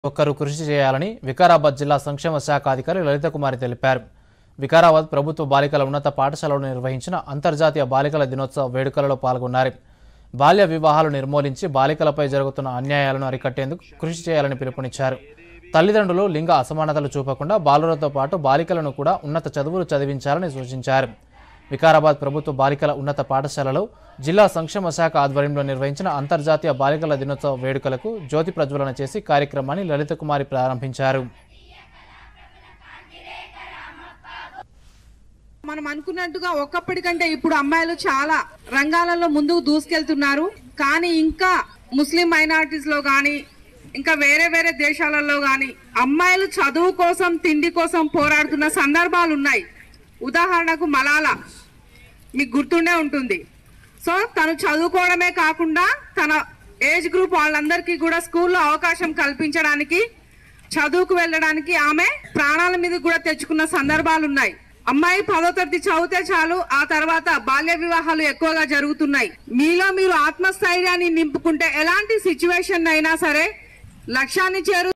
ఒక్కరూ కృషి చేయాలని వికారాబాద్ జిల్లా సంక్షేమ శాఖ అధికారి లలిత కుమారి తెలిపారు వికారాబాద్ ప్రభుత్వ బాలికల ఉన్నత పాఠశాలలో నిర్వహించిన అంతర్జాతీయ బాలికల దినోత్సవ వేడుకలలో పాల్గొన్నారు బాల్య వివాహాలు నిర్మూలించి బాలికలపై జరుగుతున్న అన్యాయాలను అరికట్టేందుకు కృషి చేయాలని పిలుపునిచ్చారు తల్లిదండ్రులు లింగ అసమానతలు చూపకుండా బాలులతో పాటు బాలికలను కూడా ఉన్నత చదువులు చదివించాలని సూచించారు వికారాబాద్ ప్రభుత్వ బాలికల ఉన్నత పాఠశాలలో జిల్లా సంక్షేమ శాఖ ఆధ్వర్యంలో నిర్వహించిన అంతర్జాతీయ బాలికల దినోత్సవ వేడుకలకు జ్యోతి ప్రజ్వలన చేసి కార్యక్రమాన్ని లలిత కుమారి ప్రారంభించారు మనం అనుకున్నట్టుగా ఒకప్పటికంటే ఇప్పుడు అమ్మాయిలు చాలా రంగాలలో ముందుకు దూసుకెళ్తున్నారు కానీ ఇంకా ముస్లిం మైనారిటీస్ లో కానీ ఇంకా వేరే వేరే దేశాలలో కానీ అమ్మాయిలు చదువు కోసం తిండి కోసం పోరాడుతున్న సందర్భాలు ఉన్నాయి ఉదాహరణకు మలాలా మీకు గుర్తుండే ఉంటుంది సో తను చదువుకోవడమే కాకుండా తన ఏజ్ గ్రూప్ వాళ్ళందరికీ కూడా స్కూల్లో అవకాశం కల్పించడానికి చదువుకు వెళ్ళడానికి ఆమె ప్రాణాల మీద కూడా తెచ్చుకున్న సందర్భాలు ఉన్నాయి అమ్మాయి పదో తరగతి చదివితే చాలు ఆ తర్వాత బాల్య వివాహాలు ఎక్కువగా జరుగుతున్నాయి మీలో మీరు ఆత్మస్థైర్యాన్ని నింపుకుంటే ఎలాంటి సిచ్యువేషన్ అయినా సరే లక్ష్యాన్ని చేరు